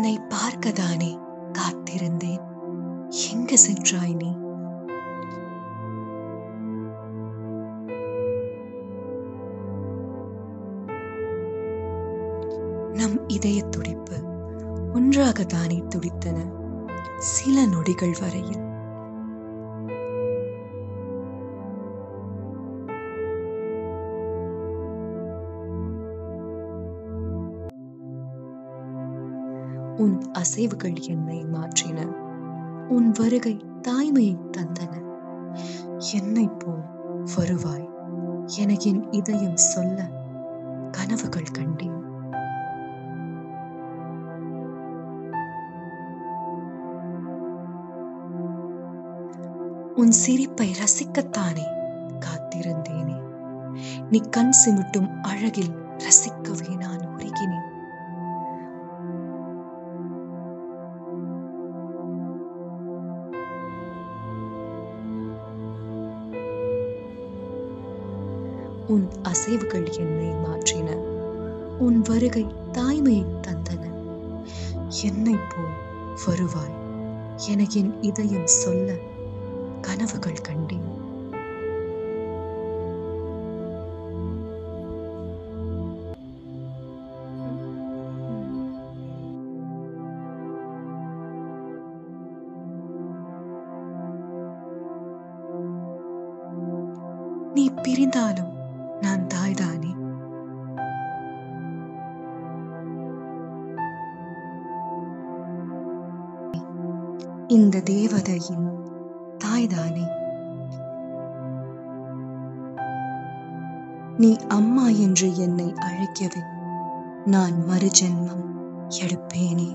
உன்னை பார்க்கதானே காத்திருந்தேன் எங்க சென்றாய் நீ நம் இதய துடிப்பு ஒன்றாகத்தானே துடித்தன சில நொடிகள் வரையில் உன் அசைவுகள் என்னை மாற்றின உன் வருகை தாய்மையை தந்தன என்னை போல் வருவாய் என என் இதயம் சொல்ல கனவுகள் கண்டேன் உன் சிரிப்பை ரசிக்கத்தானே காத்திருந்தேனே நீ கண் சிமிட்டும் அழகில் ரசிக்கவே நான் உருகினேன் உன் அசைவுகள் என்னை மாற்றின உன் வருகை தாய்மையை தந்தன என்னை போல் வருவாய் என என் இதயம் சொல்ல கனவுகள் கண்டேன் நீ பிரிந்தாலும் நான் தாய்தானே இந்த தேவதையின் தாய்தானே நீ அம்மா என்று என்னை அழைக்கவே நான் மறுஜென்மம் எடுப்பேனே